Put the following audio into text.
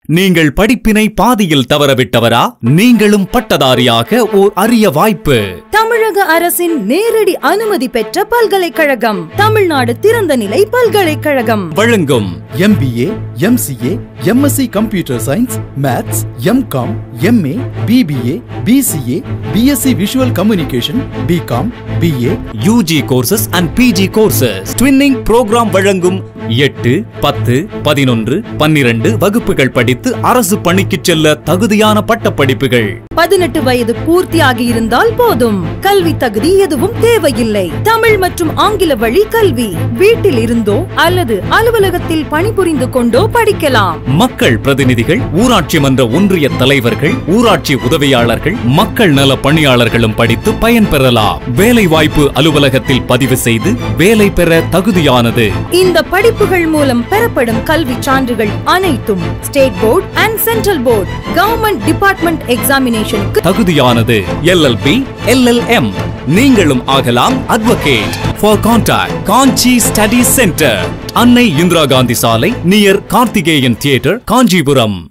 நீங்கள் படிப்பினை பாதியில் தவறவிட்டவரா நீங்களும் பட்டதாரியாக ஓர் அரிய வாய்ப்பு தமிழக அரசின் நேரடி அனுமதி பெற்ற பல்கலைக்கழகம் தமிழ்நாடு திறந்த நிலை பல்கலைக்கழகம் வழங்கும் MBA, MCA, MSc Computer Science, Maths, MCOM, MA, BBA, BCA, BSc Visual Communication, BCom, BA, UG courses and PG courses twinning program வழங்கும் எட்டு பத்து பதினொன்று பன்னிரண்டு வகுப்புகள் படித்து அரசு பணிக்கு செல்ல தகுதியான பட்டப்படிப்புகள் பதினெட்டு வயது பூர்த்தியாகி இருந்தால் போதும் கல்வி தகுதி எதுவும் தேவையில்லை தமிழ் மற்றும் ஆங்கில வழி கல்வி வீட்டில் இருந்தோ அல்லது அலுவலகத்தில் பணிபுரிந்து கொண்டோ படிக்கலாம் மக்கள் பிரதிநிதிகள் ஊராட்சி மன்ற ஒன்றிய தலைவர்கள் ஊராட்சி உதவியாளர்கள் மக்கள் நல பணியாளர்களும் படித்து பயன்பெறலாம் வேலை வாய்ப்பு அலுவலகத்தில் பதிவு செய்து வேலை பெற தகுதியானது இந்த படிப்புகள் மூலம் பெறப்படும் கல்வி சான்றுகள் அனைத்தும் state board and central board government department எக்ஸாமினேஷனுக்கு தகுதியானது எல்எல்பி எல்எல்எம் நீங்களும் ஆகலாம் advocate for contact Kanchi study centre Annai Indira Gandhi சாலை நியர் கார்த்திகேயன் தியேட்டர் காஞ்சிபுரம்